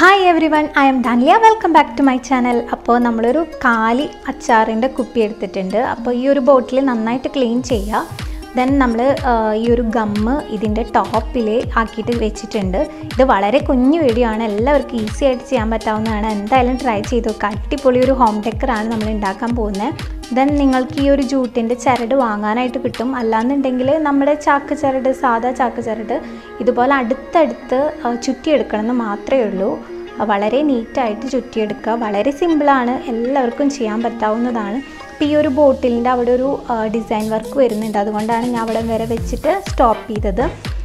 hi everyone I am Dhanya welcome back to my channel അപ്പോൾ നമ്മളൊരു കാലി അച്ചാറിൻ്റെ കുപ്പി എടുത്തിട്ടുണ്ട് അപ്പോൾ ഈ ഒരു ബോട്ടിൽ നന്നായിട്ട് ക്ലീൻ ചെയ്യുക ദെൻ നമ്മൾ ഈ ഒരു ഗമ്മ് ഇതിൻ്റെ ടോപ്പിൽ ആക്കിയിട്ട് വെച്ചിട്ടുണ്ട് ഇത് വളരെ കുഞ്ഞു വീഡിയോ ആണ് എല്ലാവർക്കും ഈസി ആയിട്ട് ചെയ്യാൻ പറ്റാവുന്നതാണ് എന്തായാലും ട്രൈ ചെയ്ത് നോക്കുക അടിപൊളി ഒരു ഹോം ഡെക്കറാണ് നമ്മൾ ഉണ്ടാക്കാൻ പോകുന്നത് ദെൻ നിങ്ങൾക്ക് ഈ ഒരു ജൂട്ടിൻ്റെ ചരട് വാങ്ങാനായിട്ട് കിട്ടും അല്ലാന്നുണ്ടെങ്കിൽ നമ്മുടെ ചാക്ക് ചരട് സാധാ ചാക്ക് ചരട് ഇതുപോലെ അടുത്തടുത്ത് ആ, ചുറ്റിയെടുക്കണം എന്ന് മാത്രമേ ഉള്ളൂ വളരെ നീറ്റായിട്ട് ചുറ്റിയെടുക്കുക വളരെ സിമ്പിളാണ് എല്ലാവർക്കും ചെയ്യാൻ പറ്റാവുന്നതാണ് ഇപ്പോൾ ഈ ഒരു ബോട്ടിലിൻ്റെ അവിടെ ഒരു ഡിസൈൻ വർക്ക് വരുന്നുണ്ട് അതുകൊണ്ടാണ് ഞാൻ അവിടെ വരെ വെച്ചിട്ട് സ്റ്റോപ്പ് ചെയ്തത്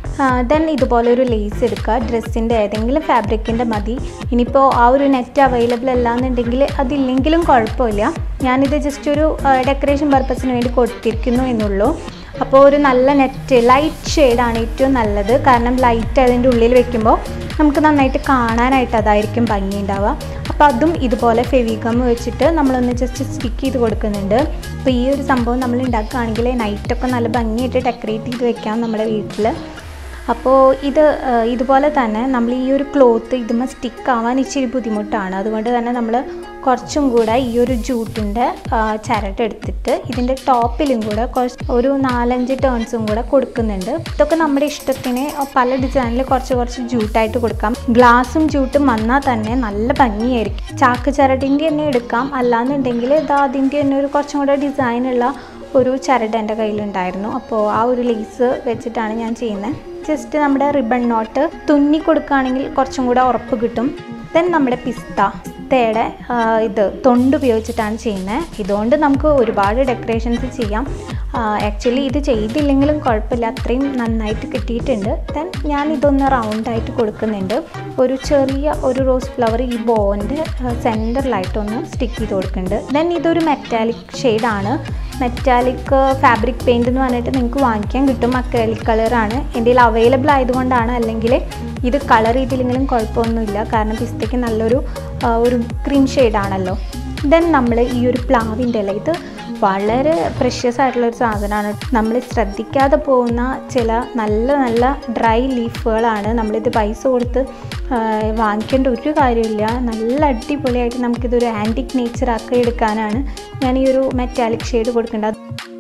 ദെൻ ഇതുപോലെ ഒരു ലേസ് എടുക്കുക ഡ്രസ്സിൻ്റെ ഏതെങ്കിലും ഫാബ്രിക്കിൻ്റെ മതി ഇനിയിപ്പോൾ ആ ഒരു നെറ്റ് അവൈലബിൾ അല്ലാന്നുണ്ടെങ്കിൽ അതില്ലെങ്കിലും കുഴപ്പമില്ല ഞാനിത് ജസ്റ്റ് ഒരു ഡെക്കറേഷൻ പർപ്പസിന് വേണ്ടി കൊടുത്തിരിക്കുന്നു എന്നുള്ളൂ അപ്പോൾ ഒരു നല്ല നെറ്റ് ലൈറ്റ് ഷെയ്ഡാണ് ഏറ്റവും നല്ലത് കാരണം ലൈറ്റ് അതിൻ്റെ ഉള്ളിൽ വെക്കുമ്പോൾ നമുക്ക് നന്നായിട്ട് കാണാനായിട്ട് അതായിരിക്കും ഭംഗി ഉണ്ടാവുക അപ്പോൾ അതും ഇതുപോലെ ഫെവിഗം വെച്ചിട്ട് നമ്മളൊന്ന് ജസ്റ്റ് സ്റ്റിക്ക് ചെയ്ത് കൊടുക്കുന്നുണ്ട് അപ്പോൾ ഈ ഒരു സംഭവം നമ്മൾ ഉണ്ടാക്കുകയാണെങ്കിൽ നൈറ്റൊക്കെ നല്ല ഭംഗിയായിട്ട് ഡെക്കറേറ്റ് ചെയ്ത് വെക്കാം നമ്മുടെ വീട്ടിൽ അപ്പോൾ ഇത് ആ, ഇതുപോലെ തന്നെ നമ്മൾ ഈ ഒരു ക്ലോത്ത് ഇതുമ്മ സ്റ്റിക്ക് ആവാൻ ഇച്ചിരി ബുദ്ധിമുട്ടാണ് അതുകൊണ്ട് തന്നെ നമ്മൾ കുറച്ചും കൂടെ ഈ ഒരു ജൂട്ടിൻ്റെ ചരട് എടുത്തിട്ട് ഇതിൻ്റെ ടോപ്പിലും കൂടെ കുറച്ച് ഒരു നാലഞ്ച് ടേൺസും കൂടെ കൊടുക്കുന്നുണ്ട് ഇതൊക്കെ നമ്മുടെ ഇഷ്ടത്തിന് പല ഡിസൈനിൽ കുറച്ച് കുറച്ച് ജൂട്ടായിട്ട് കൊടുക്കാം ഗ്ലാസും ജൂട്ടും വന്നാൽ തന്നെ നല്ല ഭംഗിയായിരിക്കും ചാക്ക് ചരടിൻ്റെ തന്നെ എടുക്കാം അല്ലാന്നുണ്ടെങ്കിൽ ഇത് അതിൻ്റെ തന്നെ ഒരു കുറച്ചും കൂടെ ഡിസൈനുള്ള ഒരു ചരട് എൻ്റെ കയ്യിലുണ്ടായിരുന്നു അപ്പോൾ ആ ഒരു ലേസ് വെച്ചിട്ടാണ് ഞാൻ ചെയ്യുന്നത് ജസ്റ്റ് നമ്മുടെ റിബൺ നോട്ട് തുന്നി കൊടുക്കുകയാണെങ്കിൽ കുറച്ചും കൂടെ ഉറപ്പ് കിട്ടും ദെൻ നമ്മുടെ പിസ്ത പിസ്തയുടെ ആ, ഇത് തൊണ്ട് ഉപയോഗിച്ചിട്ടാണ് ചെയ്യുന്നത് ഇതുകൊണ്ട് നമുക്ക് ഒരുപാട് ഡെക്കറേഷൻസ് ചെയ്യാം ആക്ച്വലി ഇത് ചെയ്തില്ലെങ്കിലും കുഴപ്പമില്ല അത്രയും നന്നായിട്ട് കിട്ടിയിട്ടുണ്ട് ദെൻ ഞാൻ ഇതൊന്ന് റൗണ്ടായിട്ട് കൊടുക്കുന്നുണ്ട് ഒരു ചെറിയ ഒരു റോസ് ഫ്ലവർ ഈ ബോൻ്റെ സെൻറ്ററിലായിട്ടൊന്ന് സ്റ്റിക്ക് ചെയ്ത് കൊടുക്കുന്നുണ്ട് ദെൻ ഇതൊരു മെറ്റാലിക് ഷെയ്ഡാണ് മെറ്റാലിക് ഫാബ്രിക് പെയിൻറ് എന്ന് പറഞ്ഞിട്ട് നിങ്ങൾക്ക് വാങ്ങിക്കാൻ കിട്ടും അക്രലിക് കളറാണ് എൻ്റെ കയ്യിൽ അവൈലബിൾ ആയതുകൊണ്ടാണ് അല്ലെങ്കിൽ ഇത് കളർ ചെയ്തില്ലെങ്കിലും കുഴപ്പമൊന്നുമില്ല കാരണം പിസ്തയ്ക്ക് നല്ലൊരു ആ, ഒരു ക്രീം ഷെയ്ഡാണല്ലോ ദെൻ നമ്മൾ ഈ ഒരു പ്ലാവിൻ്റെ ഇല ഇത് വളരെ പ്രഷ്യസ് ആയിട്ടുള്ള ഒരു സാധനമാണ് നമ്മൾ ശ്രദ്ധിക്കാതെ പോകുന്ന ചില നല്ല നല്ല ഡ്രൈ ലീഫുകളാണ് നമ്മളിത് പൈസ കൊടുത്ത് ആ, വാങ്ങിക്കേണ്ട ഒരു കാര്യമില്ല നല്ല അടിപൊളിയായിട്ട് നമുക്കിതൊരു ആൻറ്റിക് നേച്ചർ ആക്കി എടുക്കാനാണ് ഞാൻ ഈ ഒരു മെറ്റാലിക് ഷെയ്ഡ് കൊടുക്കേണ്ടത്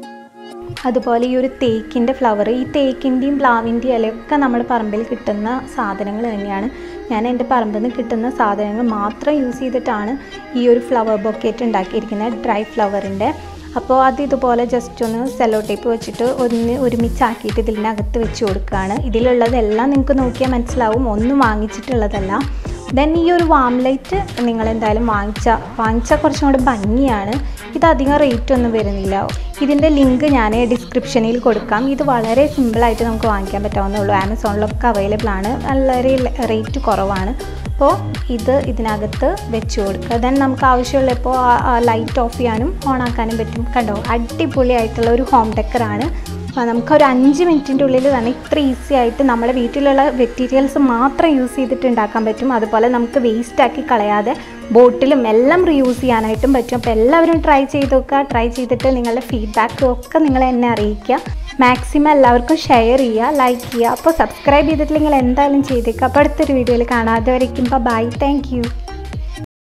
അതുപോലെ ഈ ഒരു തേക്കിൻ്റെ ഫ്ലവർ ഈ തേക്കിൻ്റെയും പ്ലാവിൻ്റെയും ഇലയൊക്കെ നമ്മുടെ പറമ്പിൽ കിട്ടുന്ന സാധനങ്ങൾ തന്നെയാണ് ഞാൻ എൻ്റെ പറമ്പിൽ നിന്ന് കിട്ടുന്ന സാധനങ്ങൾ മാത്രം യൂസ് ചെയ്തിട്ടാണ് ഈ ഒരു ഫ്ലവർ ബൊക്കേറ്റ് ഉണ്ടാക്കിയിരിക്കുന്നത് ഡ്രൈ ഫ്ലവറിൻ്റെ അപ്പോൾ അത് ഇതുപോലെ ജസ്റ്റ് ഒന്ന് സെല്ലോ ടേപ്പ് വെച്ചിട്ട് ഒന്ന് ഒരുമിച്ചാക്കിയിട്ട് ഇതിനകത്ത് വെച്ച് കൊടുക്കുകയാണ് ഇതിലുള്ളതെല്ലാം നിങ്ങൾക്ക് നോക്കിയാൽ മനസ്സിലാവും ഒന്നും വാങ്ങിച്ചിട്ടുള്ളതല്ല ദെൻ ഈ ഒരു വാം ലൈറ്റ് നിങ്ങൾ എന്തായാലും വാങ്ങിച്ച വാങ്ങിച്ചാൽ കുറച്ചും കൂടെ ഭംഗിയാണ് ഇത് അധികം റേറ്റ് ഒന്നും വരുന്നില്ല ഇതിൻ്റെ ലിങ്ക് ഞാൻ ഡിസ്ക്രിപ്ഷനിൽ കൊടുക്കാം ഇത് വളരെ സിമ്പിളായിട്ട് നമുക്ക് വാങ്ങിക്കാൻ പറ്റാവുന്നുള്ളൂ ആമസോണിലൊക്കെ അവൈലബിൾ ആണ് വളരെ റേറ്റ് കുറവാണ് അപ്പോൾ ഇത് ഇതിനകത്ത് വെച്ച് കൊടുക്കുക ദെൻ നമുക്ക് ആവശ്യമുള്ളപ്പോൾ ലൈറ്റ് ഓഫ് ചെയ്യാനും ഓൺ ആക്കാനും പറ്റും കണ്ടോ അടിപൊളിയായിട്ടുള്ള ഒരു ഹോം ഡെക്കറാണ് ആ, നമുക്കൊരു അഞ്ച് മിനിറ്റിൻ്റെ ഉള്ളിൽ തന്നെ ഇത്ര ഈസി ആയിട്ട് നമ്മുടെ വീട്ടിലുള്ള മെറ്റീരിയൽസ് മാത്രം യൂസ് ചെയ്തിട്ട് ഉണ്ടാക്കാൻ പറ്റും അതുപോലെ നമുക്ക് വേസ്റ്റ് ആക്കി കളയാതെ ബോട്ടിലും എല്ലാം റീയൂസ് ചെയ്യാനായിട്ടും പറ്റും അപ്പോൾ എല്ലാവരും ട്രൈ ചെയ്ത് നോക്കുക ട്രൈ ചെയ്തിട്ട് നിങ്ങളുടെ ഫീഡ്ബാക്ക് ഒക്കെ നിങ്ങൾ എന്നെ അറിയിക്കുക മാക്സിമം എല്ലാവർക്കും ഷെയർ ചെയ്യുക ലൈക്ക് ചെയ്യുക അപ്പോൾ സബ്സ്ക്രൈബ് ചെയ്തിട്ടില്ലെങ്കിൽ എന്തായാലും ചെയ്തേക്കുക അപ്പോൾ അടുത്തൊരു വീഡിയോയിൽ കാണാതെ വരയ്ക്കുമ്പോൾ ബൈ താങ്ക് യു